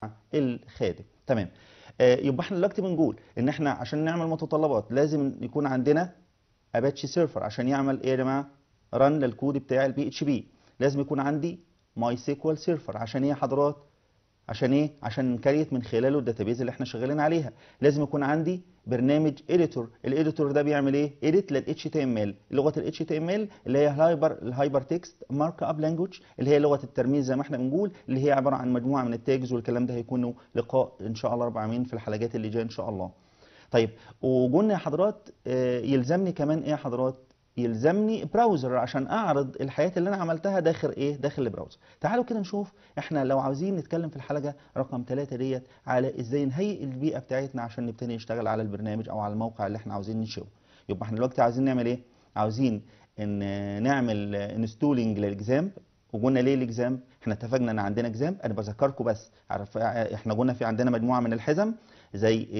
الخادم تمام آه، يبقى احنا دلوقتي بنقول ان احنا عشان نعمل متطلبات لازم يكون عندنا اباتشي سيرفر عشان يعمل ايه يا جماعه رن للكود بتاع البي اتش بي لازم يكون عندي ماي سيكوال سيرفر عشان ايه يا حضرات عشان ايه عشان نكريت من خلاله الداتابيز اللي احنا شغالين عليها لازم يكون عندي برنامج اديتور الاديتور ده بيعمل ايه اديت للاتش تي ام ال لغه الاتش تي ام ال اللي هي الهايبر الهايبر تكست مارك اب لانجوج اللي هي لغه الترميز زي ما احنا بنقول اللي هي عباره عن مجموعه من التاجز والكلام ده هيكونوا لقاء ان شاء الله رب العالمين في الحلقات اللي جايه ان شاء الله طيب وقلنا يا حضرات آه، يلزمني كمان ايه يا حضرات يلزمني براوزر عشان اعرض الحياه اللي انا عملتها داخل ايه داخل البراوزر تعالوا كده نشوف احنا لو عاوزين نتكلم في الحلقه رقم 3 ديت على ازاي نهيئ البيئه بتاعتنا عشان نبتدي نشتغل على البرنامج او على الموقع اللي احنا عاوزين ننشئه يبقى احنا دلوقتي عاوزين نعمل ايه عاوزين ان نعمل انستولينج للاكزام وقلنا ليه الاكزام احنا اتفقنا ان عندنا اكزام انا بذكركم بس عارف احنا قلنا في عندنا مجموعه من الحزم زي إيه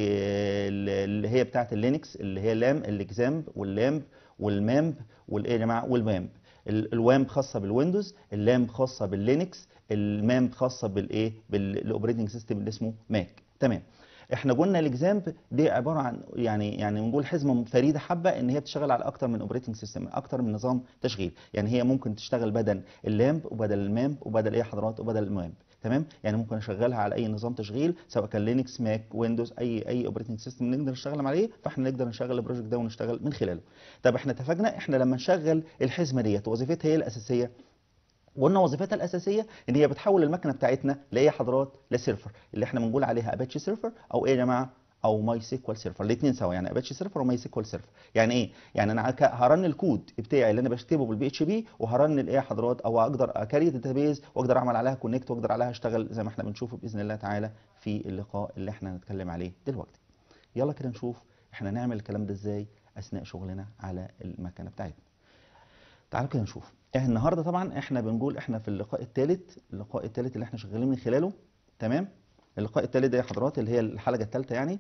اللي هي بتاعه اللينكس اللي هي لام الاكزامب واللامب والمامب والايه يا جماعه والمامب ال- الوامب خاصه بالويندوز اللامب خاصه باللينكس المامب خاصه بالايه بالاوبريتنج سيستم اللي اسمه ماك تمام احنا قلنا الاكزامب دي عباره عن يعني يعني نقول حزمه فريده حبه ان هي بتشتغل على اكتر من اوبريتنج سيستم اكتر من نظام تشغيل يعني هي ممكن تشتغل بدل اللامب وبدل المامب وبدل ايه حضرات وبدل المامب تمام يعني ممكن اشغلها على اي نظام تشغيل سواء كان لينكس ماك ويندوز اي اي اوبريتنج سيستم نقدر نشتغل عليه فاحنا نقدر نشغل البروجكت ده ونشتغل من خلاله طب احنا اتفقنا احنا لما نشغل الحزمه ديت وظيفتها ايه الاساسيه وقلنا وظيفتها الاساسيه ان هي بتحول المكنه بتاعتنا لايه يا حضرات لسيرفر اللي احنا بنقول عليها اباتشي سيرفر او ايه يا جماعه او ماي سيكوال سيرفر الاثنين سوا يعني اباتشي سيرفر وماي سيكوال سيرفر يعني ايه يعني انا هك- هرن الكود بتاعي اللي انا بكتبه بالبي اتش بي وهرن الايه يا حضرات او اقدر اكريت داتابيز واقدر اعمل عليها كونكت واقدر عليها اشتغل زي ما احنا بنشوفه باذن الله تعالى في اللقاء اللي احنا هنتكلم عليه دلوقتي يلا كده نشوف احنا نعمل الكلام ده ازاي اثناء شغلنا على المكنه بتاعتنا تعالوا كده نشوف احنا النهارده طبعا احنا بنقول احنا في اللقاء الثالث اللقاء الثالث اللي احنا شغالين من خلاله تمام اللقاء الثالث ده يا حضرات اللي هي الحلقه الثالثه يعني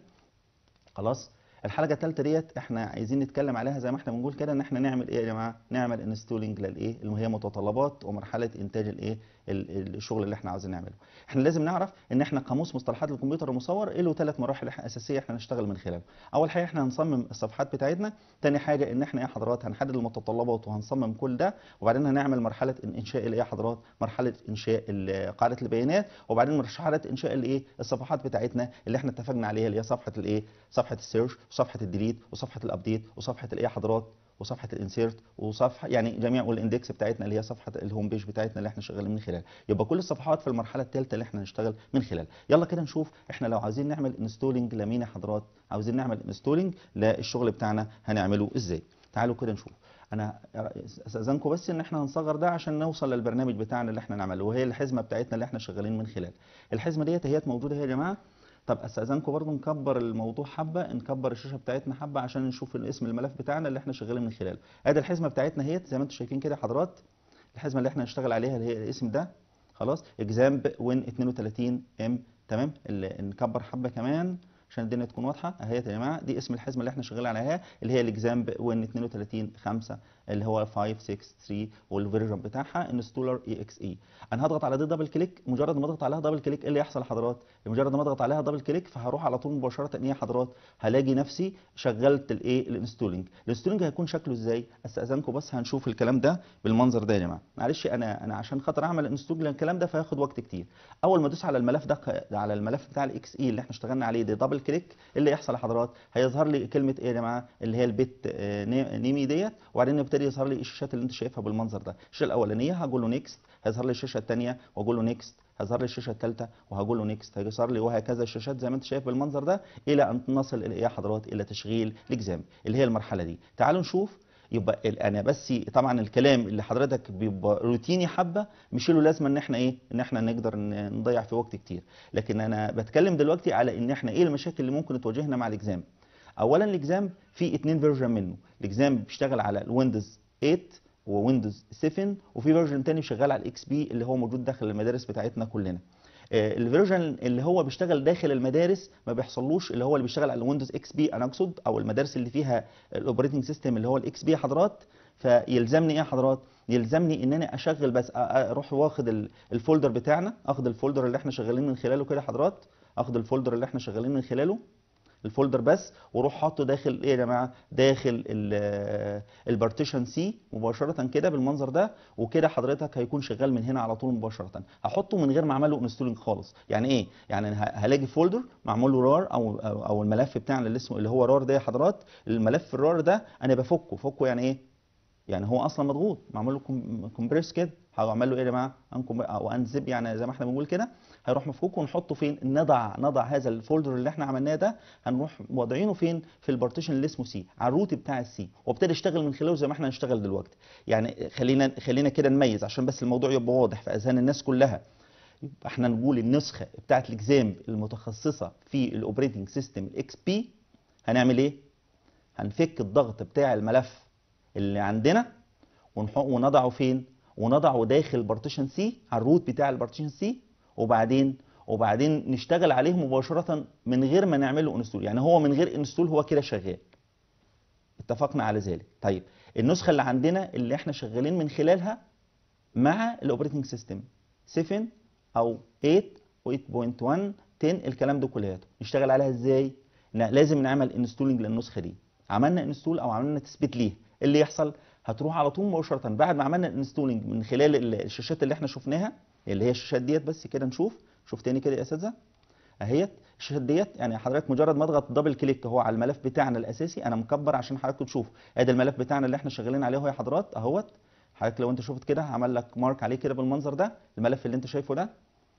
خلاص الحلقه الثالثه ديت احنا عايزين نتكلم عليها زي ما احنا بنقول كده ان احنا نعمل ايه يا جماعه نعمل انستولينج للايه اللي هي متطلبات ومرحله انتاج الايه ال- الشغل اللي احنا عاوزين نعمله احنا لازم نعرف ان احنا قاموس مصطلحات الكمبيوتر المصور له ثلاث مراحل إح- اساسيه احنا نشتغل من خلالها اول حاجه احنا هنصمم الصفحات بتاعتنا تاني حاجه ان احنا يا حضرات هنحدد المتطلبات وهنصمم كل ده وبعدين هنعمل مرحله انشاء الايه يا حضرات مرحله انشاء ال- قاعده البيانات وبعدين مرحله انشاء الايه الصفحات بتاعتنا اللي احنا اتفقنا عليها اللي هي صفحه الايه صفحه السيرش وصفحه الديليت وصفحه الابديت وصفحه الايه يا حضرات وصفحه الانسيرت وصفحه يعني جميع والاندكس بتاعتنا اللي هي صفحه الهوم بيج بتاعتنا اللي احنا شغالين من خلالها يبقى كل الصفحات في المرحله الثالثه اللي احنا هنشتغل من خلالها يلا كده نشوف احنا لو عايزين نعمل انستولينج لمين يا حضرات عاوزين نعمل انستولينج للشغل بتاعنا هنعمله ازاي تعالوا كده نشوف انا استاذنكم بس ان احنا هنصغر ده عشان نوصل للبرنامج بتاعنا اللي احنا نعمله وهي الحزمه بتاعتنا اللي احنا شغالين من خلالها الحزمه ديت هي موجوده هي يا جماعه طب استاذنكم برضو نكبر الموضوع حبه نكبر الشاشه بتاعتنا حبه عشان نشوف اسم الملف بتاعنا اللي احنا شغالين من خلاله ادي الحزمه بتاعتنا اهيت زي ما انتم شايفين كده يا حضرات الحزمه اللي احنا هنشتغل عليها اللي هي الاسم ده خلاص اكزامب وين 32 ام تمام اللي نكبر حبه كمان عشان الدنيا تكون واضحه اهيت يا جماعه دي اسم الحزمه اللي احنا شغالين عليها اللي هي الاكزامب وين 32 5 اللي هو 563 والفيرجن بتاعها انستولر اي اكس اي انا هضغط على دي دبل كليك مجرد ما اضغط عليها دبل كليك ايه اللي يحصل يا حضرات مجرد ما اضغط عليها دبل كليك فهروح على طول مباشره ايه يا حضرات هلاقي نفسي شغلت الايه الانستولينج الانستولينج هيكون شكله ازاي استاذنكم بس هنشوف الكلام ده بالمنظر ده يا جماعه معلش انا انا عشان خاطر اعمل انستول للكلام ده فهياخد وقت كتير اول ما ادوس على الملف ده على الملف بتاع الاكس اي اللي احنا اشتغلنا عليه ده دبل كليك ايه اللي يحصل يا حضرات هيظهر لي كلمه ايه يا جماعه اللي هي البيت آه، ني- نيمي ديت وبعدين يبتدي يظهر لي الشاشات اللي انت شايفها بالمنظر ده الشاشه الاولانيه هقول له نيكست هيظهر لي الشاشه الثانيه واقول له نيكست هيظهر لي الشاشه الثالثه وهقول له نيكست هيظهر لي وهكذا الشاشات زي ما انت شايف بالمنظر ده الى ان نصل الى ايه يا حضرات الى تشغيل الاكزام اللي هي المرحله دي تعالوا نشوف يبقى ال- انا بس طبعا الكلام اللي حضرتك بيبقى روتيني حبه مش له لازمه ان احنا ايه ان احنا نقدر ن- نضيع في وقت كتير لكن انا بتكلم دلوقتي على ان احنا ايه المشاكل اللي ممكن تواجهنا مع الاكزام اولا الاكزام في اتنين فيرجن منه الاكزام بيشتغل على الويندوز 8 وويندوز 7 وفي فيرجن تاني شغال على الاكس بي اللي هو موجود داخل المدارس بتاعتنا كلنا آه، الفيرجن اللي هو بيشتغل داخل المدارس ما بيحصلوش اللي هو اللي بيشتغل على الويندوز اكس بي انا اقصد او المدارس اللي فيها الاوبريتنج سيستم اللي هو الاكس بي يا حضرات فيلزمني ايه يا حضرات يلزمني ان انا اشغل بس أ- أ- اروح واخد ال- الفولدر بتاعنا اخد الفولدر اللي احنا شغالين من خلاله كده يا حضرات اخد الفولدر اللي احنا شغالين من خلاله الفولدر بس واروح حاطه داخل ايه يا جماعه داخل البارتيشن سي مباشره كده بالمنظر ده وكده حضرتك هيكون شغال من هنا على طول مباشره هحطه من غير ما اعمل له انستولينج خالص يعني ايه يعني أنا ه- هلاقي فولدر معمول له رار او او أو الملف بتاعنا اللي اسمه اللي هو رار ده يا حضرات الملف الرار ده انا بفكه فكه يعني ايه يعني هو اصلا مضغوط معمول له كومبريس كده هعمل له ايه يا جماعه انكم او انزب يعني زي ما احنا بنقول كده هيروح مفكوك ونحطه فين نضع نضع هذا الفولدر اللي احنا عملناه ده هنروح واضعينه فين في البارتيشن اللي اسمه سي على الروت بتاع السي وابتدي اشتغل من خلاله زي ما احنا هنشتغل دلوقتي يعني خلينا خلينا كده نميز عشان بس الموضوع يبقى واضح في اذهان الناس كلها يبقى احنا نقول النسخه بتاعت الاكزام المتخصصه في الاوبريتنج سيستم الاكس بي هنعمل ايه هنفك الضغط بتاع الملف اللي عندنا ونح- ونضعه فين ونضعه داخل بارتيشن سي على الروت بتاع البارتيشن سي وبعدين وبعدين نشتغل عليه مباشره من غير ما نعمل له انستول يعني هو من غير انستول هو كده شغال اتفقنا على ذلك طيب النسخه اللي عندنا اللي احنا شغالين من خلالها مع الاوبريتنج سيستم 7 او 8 و8.1 10 الكلام ده كلياته نشتغل عليها ازاي لا لازم نعمل انستولنج للنسخه دي عملنا انستول او عملنا تثبيت ليه إيه اللي يحصل هتروح على طول مباشره بعد ما عملنا انستولنج من خلال ال- الشاشات اللي احنا شفناها اللي هي الشاشات ديت بس كده نشوف شوف تاني كده يا اساتذه اهيت الشاشات ديت يعني حضرتك مجرد ما اضغط دبل كليك اهو على الملف بتاعنا الاساسي انا مكبر عشان حضراتكم تشوفوا ادي الملف بتاعنا اللي احنا شغالين عليه اهو يا حضرات اهوت حضرتك لو انت شفت كده عمل لك مارك عليه كده بالمنظر ده الملف اللي انت شايفه ده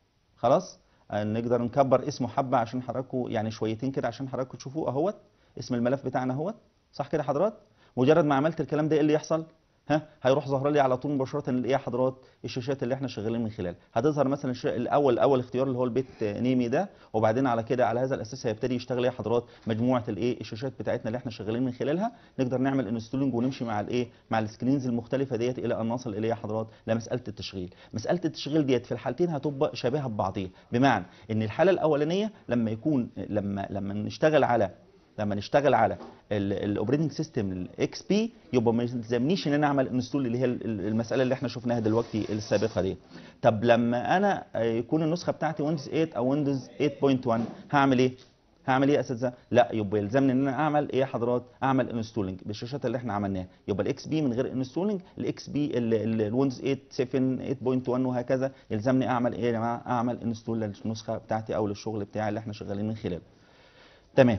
خلاص آه، نقدر نكبر اسمه حبه عشان حضراتكم يعني شويتين كده عشان حضراتكم تشوفوه اهوت اسم الملف بتاعنا اهوت صح كده يا حضرات مجرد ما عملت الكلام ده ايه اللي يحصل ها هيروح ظاهر لي على طول مباشره الايه يا حضرات الشاشات اللي احنا شغالين من خلالها هتظهر مثلا الش- الاول اول اختيار اللي هو البيت نيمي ده وبعدين على كده على هذا الاساس هيبتدي يشتغل يا حضرات مجموعه الايه الشاشات بتاعتنا اللي احنا شغالين من خلالها نقدر نعمل انستولينج ونمشي مع الايه مع السكرينز المختلفه ديت الى ان نصل الى يا حضرات لمساله التشغيل مساله التشغيل ديت في الحالتين هتبقى شبيهه ببعضيها بمعنى ان الحاله الاولانيه لما يكون لما لما نشتغل على لما نشتغل على الاوبريتنج سيستم الاكس بي يبقى ما يلزمنيش ان انا اعمل انستول اللي هي ال- ال- المساله اللي احنا شفناها دلوقتي السابقه دي طب لما انا آه، يكون النسخه بتاعتي ويندوز 8 او ويندوز 8.1 هعمل ايه هعمل ايه يا اساتذه لا يبقى يلزمني ان انا اعمل ايه يا حضرات اعمل انستولنج بالشاشات اللي احنا عملناها يبقى الاكس بي من غير انستولنج الاكس بي الويندوز 8 7 8.1 وهكذا يلزمني اعمل ايه يا جماعه اعمل انستول للنسخه بتاعتي او للشغل بتاعي اللي احنا شغالين من خلاله تمام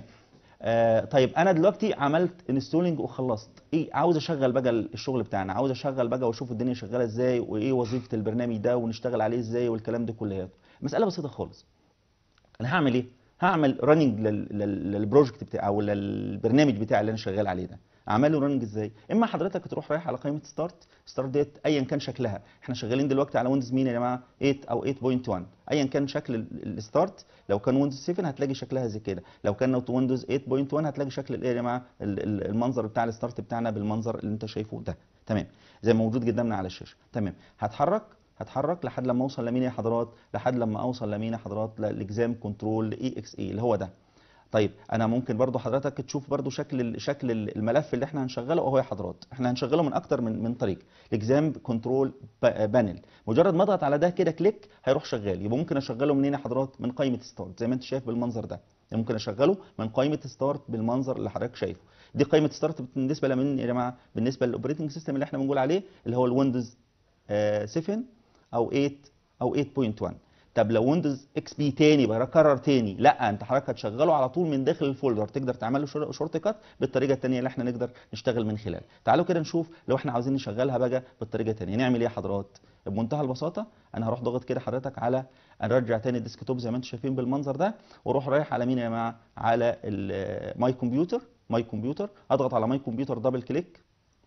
آه طيب انا دلوقتي عملت انستولينج وخلصت ايه عاوز اشغل بقى الشغل بتاعنا عاوز اشغل بقى واشوف الدنيا شغاله ازاي وايه وظيفه البرنامج ده ونشتغل عليه ازاي والكلام ده كله مساله بسيطه خالص انا هعمل ايه هعمل راننج للبروجكت بتاعي او للبرنامج بتاعي اللي انا شغال عليه ده اعمله راننج ازاي اما حضرتك تروح رايح على قائمه ستارت ستارت ديت ايا كان شكلها احنا شغالين دلوقتي على ويندوز مين يا جماعه 8 او 8.1 ايا كان شكل ال- الستارت لو كان ويندوز 7 هتلاقي شكلها زي كده لو كان ويندوز 8.1 هتلاقي شكل الايه يا جماعه ال- ال- المنظر بتاع الستارت بتاعنا بالمنظر اللي انت شايفه ده تمام زي ما موجود قدامنا على الشاشه تمام هتحرك هتحرك لحد لما اوصل لمين يا حضرات لحد لما اوصل لمين يا حضرات للاكزام كنترول اي اكس اي اللي هو ده طيب انا ممكن برضو حضرتك تشوف برضو شكل ال- شكل ال- الملف اللي احنا هنشغله اهو يا حضرات احنا هنشغله من اكتر من من طريق الاكزام كنترول بانل مجرد ما اضغط على ده كده كليك هيروح شغال يبقى ممكن اشغله منين يا حضرات من قائمه ستارت زي ما انت شايف بالمنظر ده يعني ممكن اشغله من قائمه ستارت بالمنظر اللي حضرتك شايفه دي قائمه ستارت بالنسبه لمين يا جماعه بالنسبه للاوبريتنج سيستم اللي احنا بنقول عليه اللي هو الويندوز آه، 7 او 8 او 8.1 طب لو ويندوز اكس بي تاني بكرر تاني لا انت حضرتك هتشغله على طول من داخل الفولدر تقدر تعمل له شور- شورت كات بالطريقه التانيه اللي احنا نقدر نشتغل من خلالها تعالوا كده نشوف لو احنا عاوزين نشغلها بقى بالطريقه التانيه نعمل ايه يا حضرات بمنتهى البساطه انا هروح ضاغط كده حضرتك على نرجع تاني الديسكتوب زي ما انتم شايفين بالمنظر ده واروح رايح على مين يا جماعه على ماي كمبيوتر ماي كمبيوتر اضغط على ماي كمبيوتر دبل كليك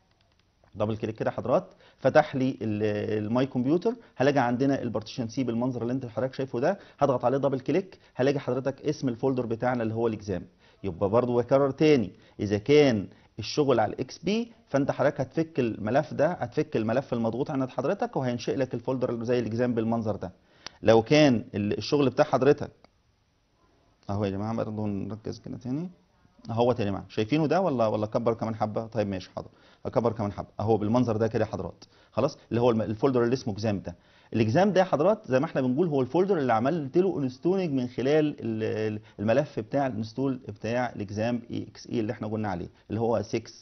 دبل كليك كده حضرات فتح لي ال- الماي كمبيوتر هلاقي عندنا البارتيشن سي بالمنظر اللي انت حضرتك شايفه ده هضغط عليه دبل كليك هلاقي حضرتك اسم الفولدر بتاعنا اللي هو الاكزام يبقى برضو بكرر تاني اذا كان الشغل على الاكس بي فانت حضرتك هتفك الملف ده هتفك الملف المضغوط عند حضرتك وهينشئ لك الفولدر اللي زي الاكزام بالمنظر ده لو كان ال- الشغل بتاع حضرتك اهو يا جماعه برضه نركز كده تاني اهوت يا جماعه شايفينه ده ولا ولا اكبر كمان حبه طيب ماشي حاضر اكبر كمان حبه اهو بالمنظر ده كده يا حضرات خلاص اللي هو الم- الفولدر اللي اسمه اكزام ده الاكزام ده يا حضرات زي ما احنا بنقول هو الفولدر اللي عملت له انستولنج من خلال ال- ال- الملف بتاع الانستول بتاع الاكزام اي اكس اي اللي احنا قلنا عليه اللي هو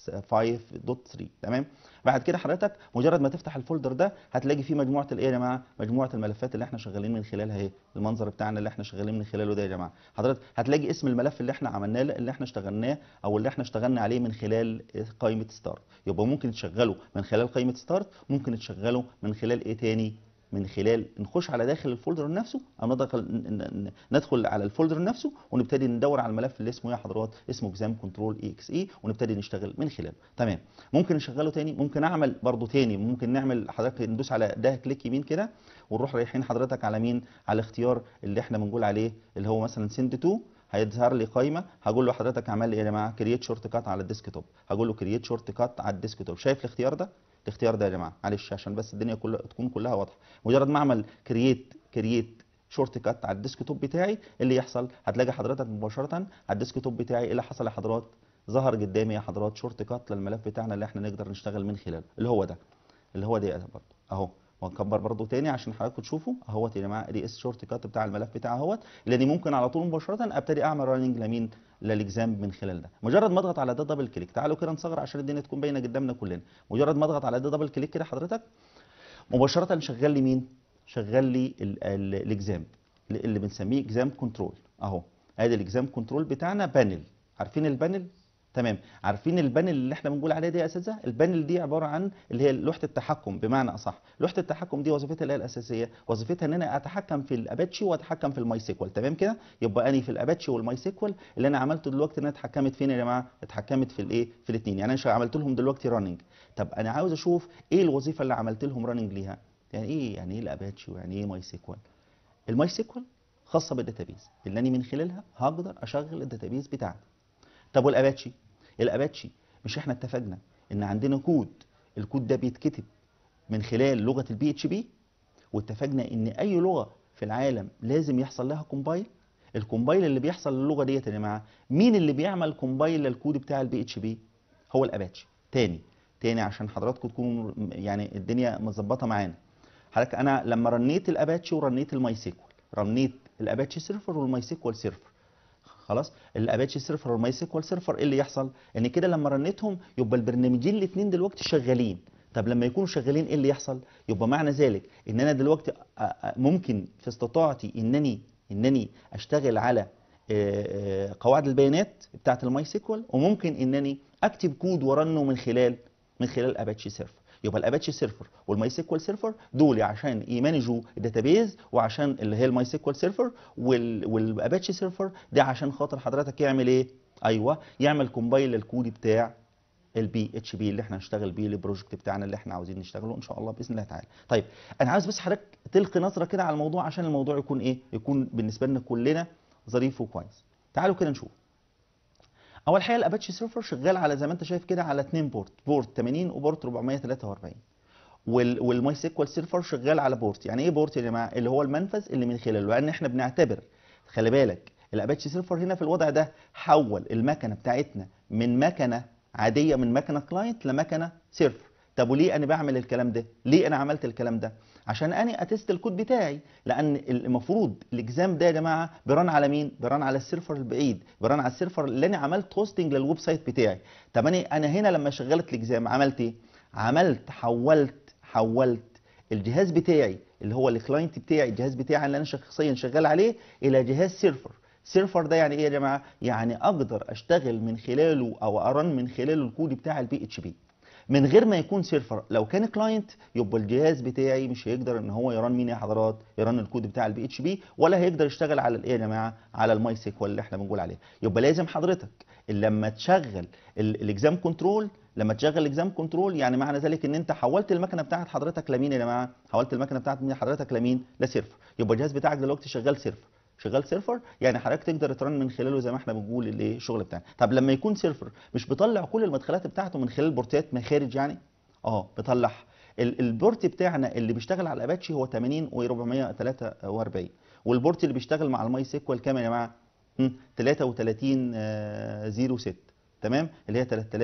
6.5.3 تمام بعد كده حضرتك مجرد ما تفتح الفولدر ده هتلاقي فيه مجموعه الايه يا جماعه مجموعه الملفات اللي احنا شغالين من خلالها اهي المنظر بتاعنا اللي احنا شغالين من خلاله ده يا جماعه حضرتك هتلاقي اسم الملف اللي احنا عملناه اللي احنا اشتغلناه او اللي احنا اشتغلنا عليه من خلال قائمه ستارت يبقى ممكن تشغله من خلال قائمه ستارت ممكن تشغله من خلال ايه تاني من خلال نخش على داخل الفولدر نفسه او ندخل ن- ن- ندخل على الفولدر نفسه ونبتدي ندور على الملف اللي اسمه ايه يا حضرات اسمه اكزام كنترول اي اكس اي ونبتدي نشتغل من خلاله تمام ممكن نشغله تاني ممكن اعمل برضو تاني ممكن نعمل حضرتك ندوس على ده كليك يمين كده ونروح رايحين حضرتك على مين على الاختيار اللي احنا بنقول عليه اللي هو مثلا سند تو هيظهر لي قائمه هقول له حضرتك اعمل لي ايه يا جماعه كرييت شورت كات على الديسك توب هقول له كرييت شورت كات على الديسك توب شايف الاختيار ده الاختيار ده يا جماعه معلش عشان بس الدنيا كلها تكون كلها واضحه مجرد ما اعمل كرييت كرييت شورت كات على الديسك توب بتاعي إيه اللي يحصل هتلاقي حضرتك مباشره على الديسك توب بتاعي ايه اللي حصل يا حضرات ظهر قدامي يا حضرات شورت كات للملف بتاعنا اللي احنا نقدر نشتغل من خلاله اللي هو ده اللي هو ده برضه اهو وهنكبر برضو تاني عشان حضراتكم تشوفوا اهوت يا جماعه دي اس شورت كات بتاع الملف بتاعي اهوت لاني ممكن على طول مباشره ابتدي اعمل راننج لمين للاكزام من خلال ده مجرد ما اضغط على ده دبل كليك تعالوا كده نصغر عشان الدنيا تكون باينه قدامنا كلنا مجرد ما اضغط على ده دبل كليك كده حضرتك مباشره شغال لي مين شغال لي ال- ال- الاكزام اللي بنسميه اكزام كنترول اهو ادي الاكزام كنترول بتاعنا بانل عارفين البانل تمام عارفين البانل اللي احنا بنقول عليه دي يا اساتذه البانل دي عباره عن اللي هي لوحه التحكم بمعنى اصح لوحه التحكم دي وظيفتها اللي هي الاساسيه وظيفتها ان انا اتحكم في الاباتشي واتحكم في الماي سيكوال تمام كده يبقى اني في الاباتشي والماي سيكوال اللي انا عملته دلوقتي ان انا اتحكمت فين يا جماعه اتحكمت في الايه في الاثنين يعني انا شا- عملت لهم دلوقتي راننج طب انا عاوز اشوف ايه الوظيفه اللي عملت لهم راننج ليها يعني ايه يعني ايه الاباتشي ويعني ايه ماي سيكوال الماي سيكوال خاصه بالداتابيز اللي انا من خلالها هقدر اشغل الداتابيز بتاعتي طب والاباتشي الاباتشي مش احنا اتفقنا ان عندنا كود الكود ده بيتكتب من خلال لغه البي اتش بي واتفقنا ان اي لغه في العالم لازم يحصل لها كومبايل الكومبايل اللي بيحصل للغه ديت يا جماعه مين اللي بيعمل كومبايل للكود بتاع البي اتش بي هو الاباتشي تاني تاني عشان حضراتكم تكونوا يعني الدنيا متظبطه معانا حضرتك انا لما رنيت الاباتشي ورنيت الماي سيكوال رنيت الاباتشي سيرفر والماي سيكوال سيرفر خلاص الاباتشي سيرفر والماي سيكوال سيرفر ايه اللي يحصل ان كده لما رنيتهم يبقى البرنامجين الاثنين دلوقتي شغالين طب لما يكونوا شغالين ايه اللي يحصل يبقى معنى ذلك ان انا دلوقتي أ- أ- ممكن في استطاعتي انني انني اشتغل على آه، آه، قواعد البيانات بتاعه الماي سيكوال وممكن انني اكتب كود ورنه من خلال من خلال الاباتشي سيرفر يبقى الاباتشي سيرفر والماي سيكوال سيرفر دول عشان يمانجوا الداتابيز وعشان اللي هي الماي سيكوال سيرفر وال والاباتشي سيرفر ده عشان خاطر حضرتك يعمل ايه ايوه يعمل كومبايل للكود بتاع البي اتش بي اللي احنا هنشتغل بيه البروجكت بتاعنا اللي احنا عاوزين نشتغله ان شاء الله باذن الله تعالى طيب انا عاوز بس حضرتك تلقي نظره كده على الموضوع عشان الموضوع يكون ايه يكون بالنسبه لنا كلنا ظريف وكويس تعالوا كده نشوف اول حاجه الاباتشي سيرفر شغال على زي ما انت شايف كده على اثنين بورت بورت 80 وبورت 443 وال والماي سيكوال سيرفر شغال على بورت يعني ايه بورت يا جماعه اللي هو المنفذ اللي من خلاله لان احنا بنعتبر خلي بالك الاباتشي سيرفر هنا في الوضع ده حول المكنه بتاعتنا من مكنه عاديه من مكنه كلاينت لمكنه سيرفر طب وليه انا بعمل الكلام ده ليه انا عملت الكلام ده عشان انا اتست الكود بتاعي لان المفروض الاكزام ده يا جماعه بيران على مين بيران على السيرفر البعيد بيران على السيرفر اللي انا عملت هوستنج للويب سايت بتاعي طب انا انا هنا لما شغلت الاكزام عملت ايه عملت حولت حولت الجهاز بتاعي اللي هو الكلاينت بتاعي الجهاز بتاعي اللي انا شخصيا شغال عليه الى جهاز سيرفر سيرفر ده يعني ايه يا جماعه يعني اقدر اشتغل من خلاله او ارن من خلاله الكود بتاع البي اتش بي من غير ما يكون سيرفر لو كان كلاينت يبقى الجهاز بتاعي مش هيقدر ان هو يرن مين يا حضرات يرن الكود بتاع البي اتش بي ولا هيقدر يشتغل على الايه يا جماعه على الماي سيكوال اللي احنا بنقول عليه يبقى لازم حضرتك لما تشغل الاكزام كنترول لما تشغل الاكزام كنترول يعني معنى ذلك ان انت حولت المكنه بتاعت حضرتك لمين يا جماعه حولت المكنه بتاعت مين حضرتك لمين لسيرفر يبقى الجهاز بتاعك دلوقتي شغال سيرفر شغال سيرفر يعني حضرتك تقدر ترن من خلاله زي ما احنا بنقول الايه الشغل بتاعنا طب لما يكون سيرفر مش بيطلع كل المدخلات بتاعته من خلال بورتات مخارج يعني اه بيطلع ال- البورت بتاعنا اللي بيشتغل على الاباتشي هو 80 و443 والبورت اللي بيشتغل مع الماي سيكوال كام يا جماعه مم، 3306 تمام اللي هي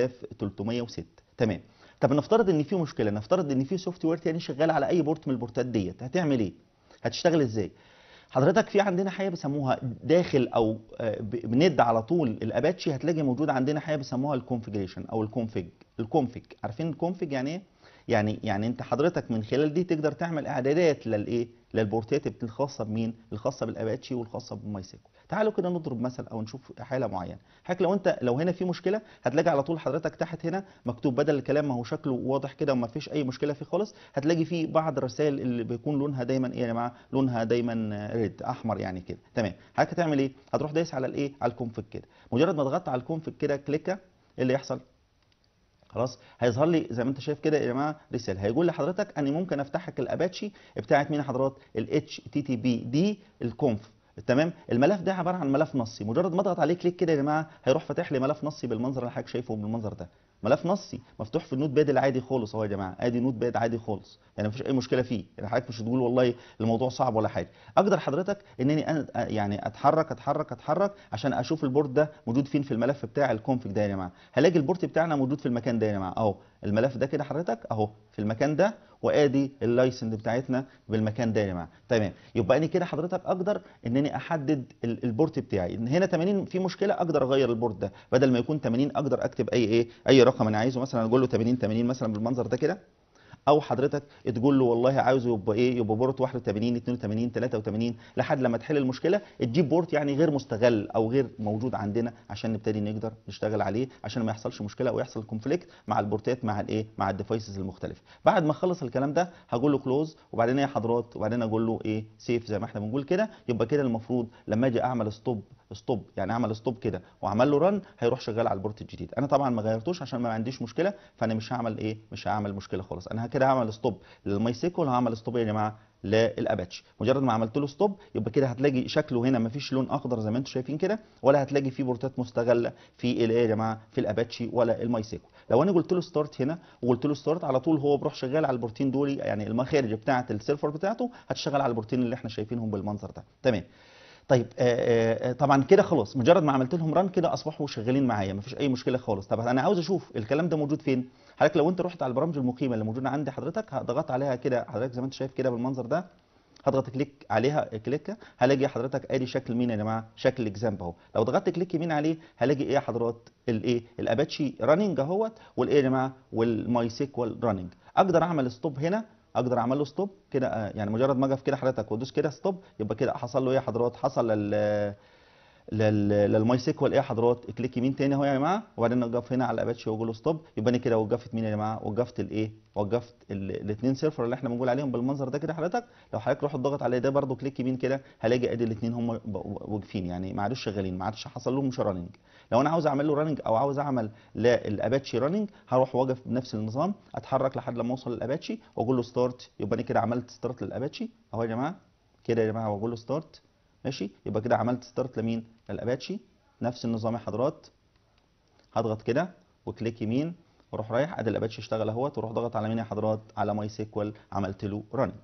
3306 تمام طب نفترض ان في مشكله نفترض ان في سوفت وير تاني شغال على اي بورت من البورتات ديت هتعمل ايه هتشتغل ازاي حضرتك في عندنا حاجه بيسموها داخل او آه، ب- بند على طول الاباتشي هتلاقي موجود عندنا حاجه بيسموها الكونفيجريشن او الكونفيج الكونفيج عارفين الكونفيج يعني ايه يعني يعني انت حضرتك من خلال دي تقدر تعمل اعدادات للايه للبورتات الخاصه بمين الخاصه بالاباتشي والخاصه بماي سيكول تعالوا كده نضرب مثل او نشوف حاله معينه حضرتك لو انت لو هنا في مشكله هتلاقي على طول حضرتك تحت هنا مكتوب بدل الكلام ما هو شكله واضح كده وما فيش اي مشكله فيه خالص هتلاقي فيه بعض الرسائل اللي بيكون لونها دايما ايه يا جماعه لونها دايما ريد احمر يعني كده تمام حضرتك هتعمل ايه هتروح دايس على الايه على الكونفيج كده مجرد ما ضغطت على الكونفيج كده كليكه ايه اللي يحصل خلاص هيظهر لي زي ما انت شايف كده يا جماعه رساله هيقول لحضرتك اني ممكن افتح لك الاباتشي بتاعت مين يا حضرات الاتش تي تي بي دي الكونف تمام الملف ده عباره عن ملف نصي مجرد ما اضغط عليه كليك كده يا جماعه هيروح فاتح لي ملف نصي بالمنظر اللي حضرتك شايفه بالمنظر ده ملف نصي مفتوح في النوت باد العادي خالص اهو يا جماعه ادي نوت باد عادي خالص يعني مفيش اي مشكله فيه يعني حضرتك مش هتقول والله الموضوع صعب ولا حاجه اقدر حضرتك انني انا يعني اتحرك اتحرك اتحرك عشان اشوف البورت ده موجود فين في الملف بتاع الكونفيج ده يا جماعه هلاقي البورت بتاعنا موجود في المكان ده يا جماعه اهو الملف ده كده حضرتك اهو في المكان ده وادي اللايسنس بتاعتنا بالمكان ده يا جماعه تمام يبقى انا كده حضرتك اقدر انني احدد ال- البورت بتاعي ان هنا 80 في مشكله اقدر اغير البورت ده بدل ما يكون 80 اقدر اكتب اي ايه اي رقم انا عايزه مثلا اقول له 80 80 مثلا بالمنظر ده كده او حضرتك تقول له والله عاوزه يبقى ايه يبقى بورت 81 82 83 لحد لما تحل المشكله تجيب بورت يعني غير مستغل او غير موجود عندنا عشان نبتدي نقدر نشتغل عليه عشان ما يحصلش مشكله او يحصل كونفليكت مع البورتات مع الايه مع الديفايسز المختلفه بعد ما اخلص الكلام ده هقول له كلوز وبعدين ايه يا حضرات وبعدين اقول له ايه سيف زي ما احنا بنقول كده يبقى كده المفروض لما اجي اعمل ستوب ستوب يعني اعمل ستوب كده واعمل له رن هيروح شغال على البورت الجديد انا طبعا ما غيرتوش عشان ما عنديش مشكله فانا مش هعمل ايه مش هعمل مشكله خالص انا كده هعمل ستوب للماي سيكول هعمل ستوب يا جماعه للاباتش مجرد ما عملت له ستوب يبقى كده هتلاقي شكله هنا ما فيش لون اخضر زي ما انتم شايفين كده ولا هتلاقي فيه بورتات مستغله في الايه يا جماعه في الاباتشي ولا الماي سيكول لو انا قلت له ستارت هنا وقلت له ستارت على طول هو بيروح شغال على البورتين دول يعني المخارج بتاعه السيرفر بتاعته هتشتغل على البورتين اللي احنا شايفينهم بالمنظر ده تمام طيب آه، آه، طبعا كده خلاص مجرد ما عملت لهم ران كده اصبحوا شغالين معايا مفيش اي مشكله خالص طب انا عاوز اشوف الكلام ده موجود فين حضرتك لو انت رحت على البرامج المقيمه اللي موجوده عندي حضرتك ضغطت عليها كده حضرتك زي ما انت شايف كده بالمنظر ده هضغط كليك عليها كليك هلاقي حضرتك ادي شكل مين يا جماعه شكل اكزامب اهو لو ضغطت كليك يمين عليه هلاقي ايه يا حضرات الايه الاباتشي راننج اهوت والايه يا جماعه والماي سيكوال راننج اقدر اعمل ستوب هنا اقدر اعمل له ستوب كده آه، يعني مجرد ما اقف كده حضرتك وادوس كده ستوب يبقى كده حصل له ايه يا حضرات حصل لل لل للماي سيكوال ايه يا حضرات كليك يمين تاني اهو يا جماعه وبعدين اقف هنا على الاباتشي واقول له ستوب يبقى انا كده وقفت مين يا جماعه وقفت الايه وقفت الاثنين سيرفر اللي احنا بنقول عليهم بالمنظر ده كده حضرتك لو حضرتك رحت ضغط على ده برده كليك يمين كده هلاقي ادي الاثنين هم واقفين يعني ما عادوش شغالين ما عادش حصل لهم مش راننج لو انا عاوز اعمل له راننج او عاوز اعمل للاباتشي راننج هروح واقف بنفس النظام اتحرك لحد لما اوصل للاباتشي واقول له ستارت يبقى انا كده عملت ستارت للاباتشي اهو يا جماعه كده يا جماعه واقول له ستارت ماشي يبقى كده عملت ستارت لمين للاباتشي نفس النظام يا حضرات هضغط كده وكليك يمين واروح رايح ادي الاباتشي اشتغل اهوت واروح ضغط على مين يا حضرات على ماي سيكوال عملت له راننج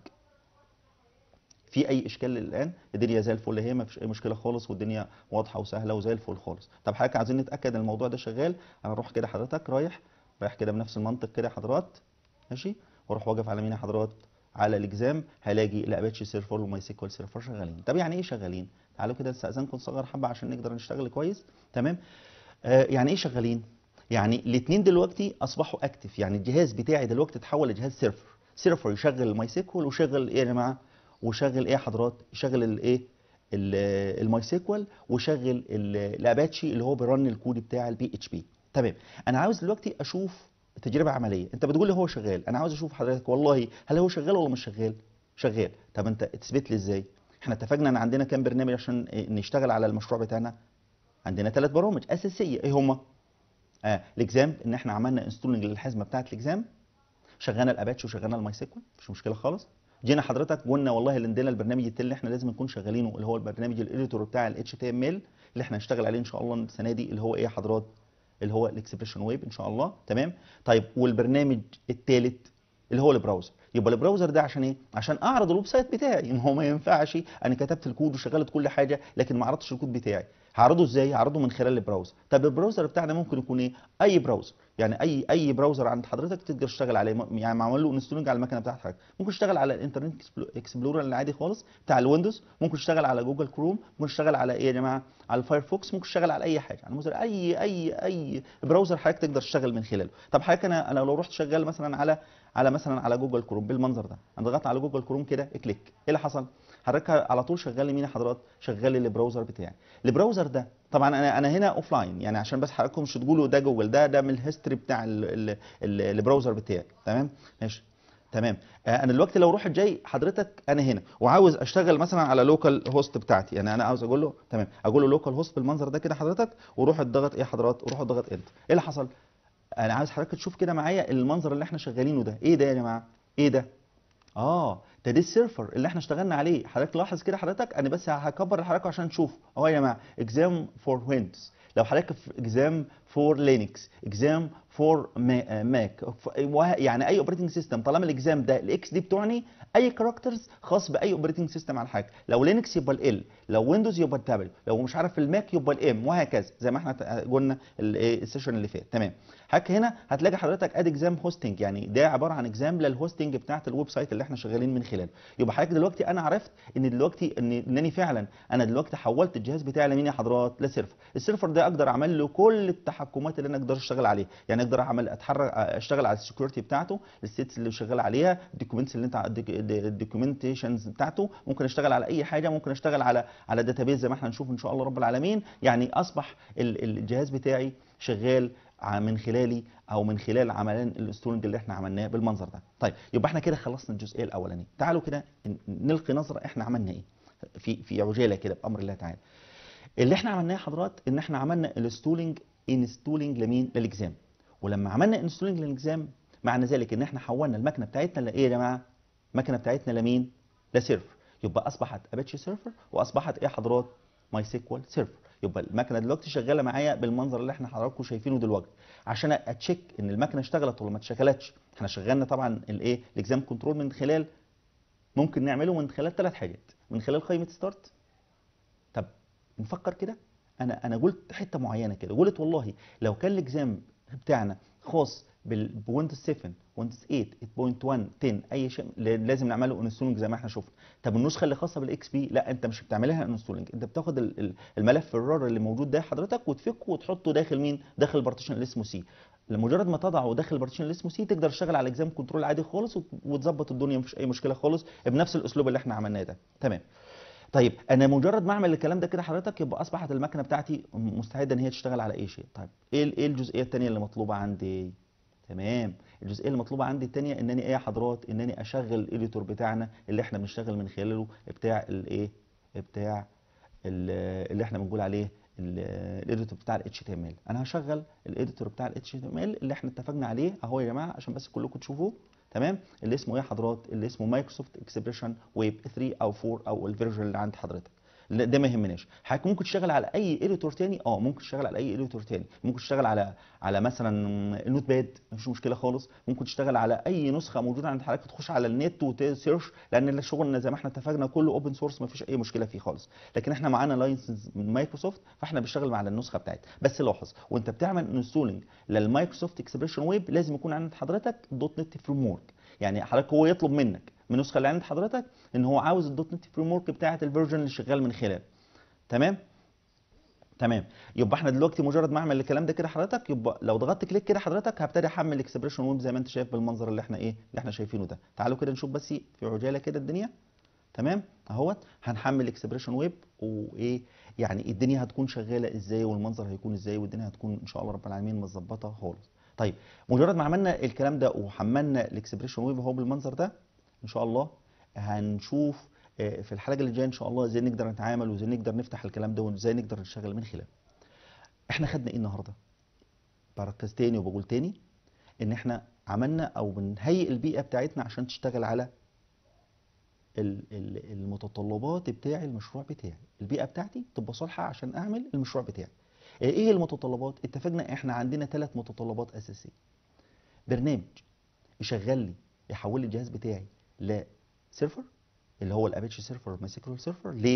في اي اشكال الان الدنيا زي الفل هي ما فيش اي مشكله خالص والدنيا واضحه وسهله وزي الفل خالص طب حضرتك عايزين نتاكد ان الموضوع ده شغال انا اروح كده حضرتك رايح رايح كده بنفس المنطق كده يا حضرات ماشي واروح واقف على مين يا حضرات على الاكزام هلاقي الاباتشي سيرفر وماي سيكوال سيرفر شغالين طب يعني ايه شغالين تعالوا كده استاذنكم نصغر حبه عشان نقدر نشتغل كويس تمام آه يعني ايه شغالين يعني الاثنين دلوقتي اصبحوا اكتف يعني الجهاز بتاعي دلوقتي اتحول لجهاز سيرفر سيرفر يشغل الماي سيكوال ويشغل ايه يا جماعه وشغل ايه يا حضرات يشغل الايه ال- الماي سيكوال وشغل ال- الاباتشي اللي هو بيرن الكود بتاع البي اتش بي تمام انا عاوز دلوقتي اشوف تجربه عمليه انت بتقول لي هو شغال انا عاوز اشوف حضرتك والله هل هو شغال ولا مش شغال شغال طب انت تثبت لي ازاي احنا اتفقنا ان عندنا كام برنامج عشان إيه نشتغل على المشروع بتاعنا عندنا ثلاث برامج اساسيه ايه هما آه الاكزام ان احنا عملنا انستولنج للحزمه بتاعه الاكزام شغلنا الاباتشي وشغلنا الماي سيكوال مش مشكله خالص جينا حضرتك قلنا والله اللي عندنا البرنامج التاني اللي احنا لازم نكون شغالينه اللي هو البرنامج الاديتور بتاع الاتش تي ام ال اللي احنا هنشتغل عليه ان شاء الله السنه دي اللي هو ايه يا حضرات اللي هو الاكسبريشن ويب ان شاء الله تمام طيب والبرنامج الثالث اللي هو البراوزر يبقى البراوزر ده عشان ايه عشان اعرض الويب سايت بتاعي ما هو ما ينفعش انا كتبت الكود وشغلت كل حاجه لكن ما عرضتش الكود بتاعي هعرضه ازاي هعرضه من خلال البراوزر طب البراوزر بتاعنا ممكن يكون ايه اي براوزر يعني اي اي براوزر عند حضرتك تقدر تشتغل عليه م- يعني معمول له انستولنج على المكنه بتاعتك ممكن تشتغل على الانترنت إكسبلو- اكسبلورر العادي خالص بتاع الويندوز ممكن تشتغل على جوجل كروم ممكن تشتغل على ايه يا جماعه على الفايرفوكس ممكن تشتغل على اي حاجه على الموزر اي اي اي براوزر حضرتك تقدر تشتغل من خلاله طب حضرتك انا انا لو رحت شغال مثلا على على مثلا على جوجل كروم بالمنظر ده انا ضغطت على جوجل كروم كده كليك ايه اللي حصل حضرتك على طول شغال لمين يا حضرات شغال البراوزر بتاعي البراوزر ده طبعا انا انا هنا اوف لاين يعني عشان بس حضراتكم مش تقولوا ده جوجل ده ده من الهيستوري بتاع ال- ال- ال- البراوزر بتاعي تمام ماشي تمام آه، انا دلوقتي لو رحت جاي حضرتك انا هنا وعاوز اشتغل مثلا على لوكال هوست بتاعتي يعني انا عاوز اقول له تمام اقول له لوكال هوست بالمنظر ده كده حضرتك وروح اضغط ايه حضرات وروح اضغط انتر ايه اللي حصل انا عاوز حضرتك تشوف كده معايا المنظر اللي احنا شغالينه ده ايه ده يا جماعه ايه ده اه ده دي السيرفر اللي احنا اشتغلنا عليه حضرتك لاحظ كده حضرتك انا بس هكبر لحضرتك عشان تشوف اهو يا جماعه اكزام فور ويندوز لو حضرتك في اكزام فور لينكس اكزام فور ماك يعني اي اوبريتنج سيستم طالما الاكزام ده الاكس دي بتعني اي كاركترز خاص باي اوبريتنج سيستم على حاجه لو لينكس يبقى ال لو ويندوز يبقى الدبليو لو مش عارف الماك يبقى الام وهكذا زي ما احنا قلنا ال- إيه السيشن اللي فات تمام حضرتك هنا هتلاقي حضرتك اد اكزام هوستنج يعني ده عباره عن اكزام للهوستنج بتاعت الويب سايت اللي احنا شغالين من خلاله يبقى حضرتك دلوقتي انا عرفت ان دلوقتي ان انني فعلا انا دلوقتي حولت الجهاز بتاعي لمين يا حضرات لسيرفر السيرفر ده اقدر اعمل له كل التحكمات اللي انا اقدر اشتغل عليه يعني اقدر اعمل اتحرك اشتغل على السكيورتي بتاعته الستيتس اللي شغال عليها الدوكيومنتس اللي انت الدوكيومنتيشنز بتاعته ممكن اشتغل على اي حاجه ممكن اشتغل على على داتابيز زي ما احنا هنشوف ان شاء الله رب العالمين يعني اصبح ال- ال- الجهاز بتاعي شغال ع- من خلالي او من خلال عملان الانستولنج اللي احنا عملناه بالمنظر ده طيب يبقى احنا كده خلصنا الجزئيه الاولانيه تعالوا كده ن- نلقي نظره احنا عملنا ايه في في عجاله كده بامر الله تعالى اللي احنا عملناه يا حضرات ان احنا عملنا الانستولنج انستولنج لمين للاكزام ولما عملنا انستولنج للاكزام معنى ذلك ان احنا حولنا المكنه بتاعتنا لايه يا جماعه المكنه بتاعتنا لمين لسيرفر يبقى اصبحت اباتشي سيرفر واصبحت ايه يا حضرات ماي سيكوال سيرفر يبقى المكنه دلوقتي شغاله معايا بالمنظر اللي احنا حضراتكم شايفينه دلوقتي عشان اتشيك ان المكنه اشتغلت ولا ما اشتغلتش احنا شغلنا طبعا الايه الاكزام كنترول من خلال ممكن نعمله من خلال ثلاث حاجات من خلال قائمه ستارت طب نفكر كده انا انا قلت حته معينه كده قلت والله لو كان الاكزام بتاعنا خاص بال- بويندوز 7 ويندوز 8 8.1 10 اي شيء ل- لازم نعمله انستولنج زي ما احنا شفنا طب النسخه اللي خاصه بالاكس بي لا انت مش بتعملها انستولنج انت بتاخد ال- ال- الملف الرار اللي موجود ده حضرتك وتفكه وتحطه داخل مين داخل البارتيشن اللي اسمه سي لمجرد ما تضعه داخل البارتيشن اللي اسمه سي تقدر تشتغل على اكزام كنترول عادي خالص وت- وتظبط الدنيا مفيش اي مشكله خالص بنفس الاسلوب اللي احنا عملناه ده تمام طيب انا مجرد ما اعمل الكلام ده كده حضرتك يبقى اصبحت المكنه بتاعتي مستعده ان هي تشتغل على اي شيء طيب ايه ال- ايه الجزئيه الثانيه اللي مطلوبه عندي تمام الجزئيه اللي مطلوبه عندي الثانيه انني ايه يا حضرات انني اشغل الايديتور بتاعنا اللي احنا بنشتغل من خلاله بتاع الايه بتاع ال- اللي احنا بنقول عليه ال- الايديتور بتاع ال HTML انا هشغل الايديتور بتاع ال HTML اللي احنا اتفقنا عليه اهو يا جماعه عشان بس كلكم تشوفوه تمام اللي اسمه ايه يا حضرات اللي اسمه مايكروسوفت اكسبريشن ويب 3 او 4 او الفيرجن اللي عند حضرتك لا ده ما يهمناش حضرتك ممكن تشتغل على اي اديتور تاني اه ممكن تشتغل على اي اديتور تاني ممكن تشتغل على على مثلا النوت باد مفيش مشكله خالص ممكن تشتغل على اي نسخه موجوده عند حضرتك تخش على النت وتسيرش لان الشغل زي ما احنا اتفقنا كله اوبن سورس مفيش اي مشكله فيه خالص لكن احنا معانا لايسنس من مايكروسوفت فاحنا بنشتغل على النسخه بتاعتنا بس لاحظ وانت بتعمل انستولنج للمايكروسوفت اكسبريشن ويب لازم يكون عند حضرتك دوت نت فريم ورك يعني حضرتك هو يطلب منك من النسخه اللي عند حضرتك ان هو عاوز الدوت نت فريم ورك بتاعه الفيرجن اللي شغال من خلاله تمام تمام يبقى احنا دلوقتي مجرد ما اعمل الكلام ده كده حضرتك يبقى لو ضغطت كليك كده حضرتك هبتدي احمل اكسبريشن ويب زي ما انت شايف بالمنظر اللي احنا ايه اللي احنا شايفينه ده تعالوا كده نشوف بس في عجاله كده الدنيا تمام اهوت هنحمل اكسبريشن ويب وايه يعني الدنيا هتكون شغاله ازاي والمنظر هيكون ازاي والدنيا هتكون ان شاء الله رب العالمين متظبطه خالص طيب مجرد ما عملنا الكلام ده وحملنا الاكسبريشن ويب اهو بالمنظر ده ان شاء الله هنشوف آه، في الحلقه اللي جايه ان شاء الله ازاي نقدر نتعامل وازاي نقدر نفتح الكلام ده وازاي نقدر نشتغل من خلاله احنا خدنا ايه النهارده بركز تاني وبقول تاني ان احنا عملنا او بنهيئ البيئه بتاعتنا عشان تشتغل على ال- ال- المتطلبات بتاع المشروع بتاعي البيئه بتاعتي تبقى صالحه عشان اعمل المشروع بتاعي ايه المتطلبات اتفقنا احنا عندنا ثلاث متطلبات اساسيه برنامج يشغل لي يحول لي الجهاز بتاعي لسيرفر اللي هو الاباتشي سيرفر مايسيكرول سيرفر ليه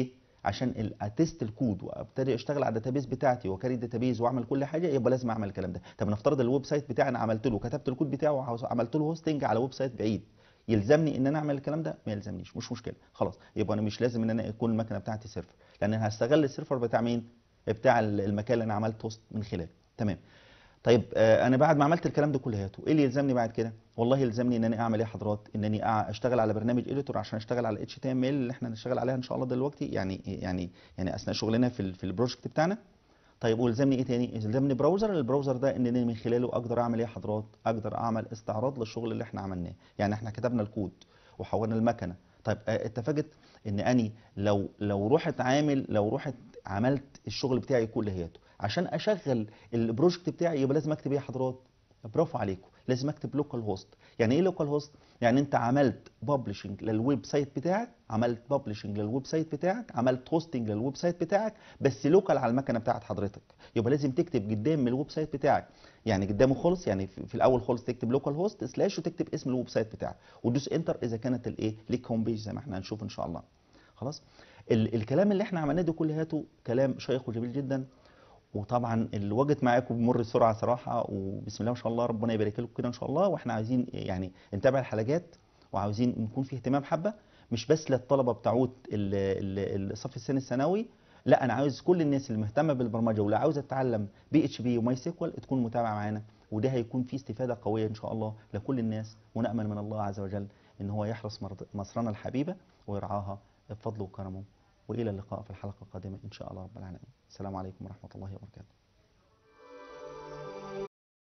عشان ال- اتست الكود وابتدي اشتغل على الداتابيز بتاعتي واكري الداتابيز واعمل كل حاجه يبقى لازم اعمل الكلام ده طب نفترض الويب سايت بتاعي انا عملت له كتبت الكود بتاعه وعملت له هوستنج على ويب سايت بعيد يلزمني ان انا اعمل الكلام ده ما يلزمنيش مش مشكله خلاص يبقى انا مش لازم ان انا يكون المكنه بتاعتي سيرفر لان انا هستغل السيرفر بتاع مين بتاع ال- المكان اللي انا عملت هوست من خلاله تمام طيب آه، انا بعد ما عملت الكلام ده كله هاته ايه اللي يلزمني بعد كده والله يلزمني ان انا اعمل ايه يا حضرات انني أع- اشتغل على برنامج اديتور عشان اشتغل على اتش تي ام ال اللي احنا هنشتغل عليها ان شاء الله دلوقتي يعني يعني يعني اثناء شغلنا في ال- في البروجكت بتاعنا طيب ويلزمني ايه تاني يلزمني براوزر البراوزر ده ان انا من خلاله اقدر اعمل ايه يا حضرات اقدر اعمل استعراض للشغل اللي احنا عملناه يعني احنا كتبنا الكود وحولنا المكنه طيب آه، اتفقت ان اني لو لو رحت عامل لو رحت عملت الشغل بتاعي كله هياته عشان اشغل البروجكت بتاعي يبقى لازم اكتب ايه يا حضرات برافو عليكم لازم اكتب لوكال هوست يعني ايه لوكال هوست يعني انت عملت ببلشنج للويب سايت بتاعك عملت ببلشنج للويب سايت بتاعك عملت هوستنج للويب سايت بتاعك بس لوكال على المكنه بتاعت حضرتك يبقى لازم تكتب قدام من الويب سايت بتاعك يعني قدامه خالص يعني في في الاول خالص تكتب لوكال هوست سلاش وتكتب اسم الويب سايت بتاعك وتدوس انتر اذا كانت الايه ليك هوم بيج زي ما احنا هنشوف ان شاء الله خلاص ال الكلام اللي احنا عملناه ده كله هاته كلام شيق وجميل جدا وطبعا الوقت معاكم بيمر بسرعه صراحه وبسم الله ما شاء الله ربنا يبارك لكم كده ان شاء الله واحنا عايزين يعني نتابع الحلقات وعاوزين نكون في اهتمام حبه مش بس للطلبه بتاعوت ال- ال- الصف الثاني الثانوي لا انا عاوز كل الناس اللي مهتمه بالبرمجه واللي عاوزه تتعلم بي اتش بي وماي سيكوال تكون متابعه معانا وده هيكون فيه استفاده قويه ان شاء الله لكل الناس ونامل من الله عز وجل ان هو يحرس مرض- مصرنا الحبيبه ويرعاها بفضله وكرمه والى اللقاء في الحلقه القادمه ان شاء الله رب العالمين السلام عليكم ورحمه الله وبركاته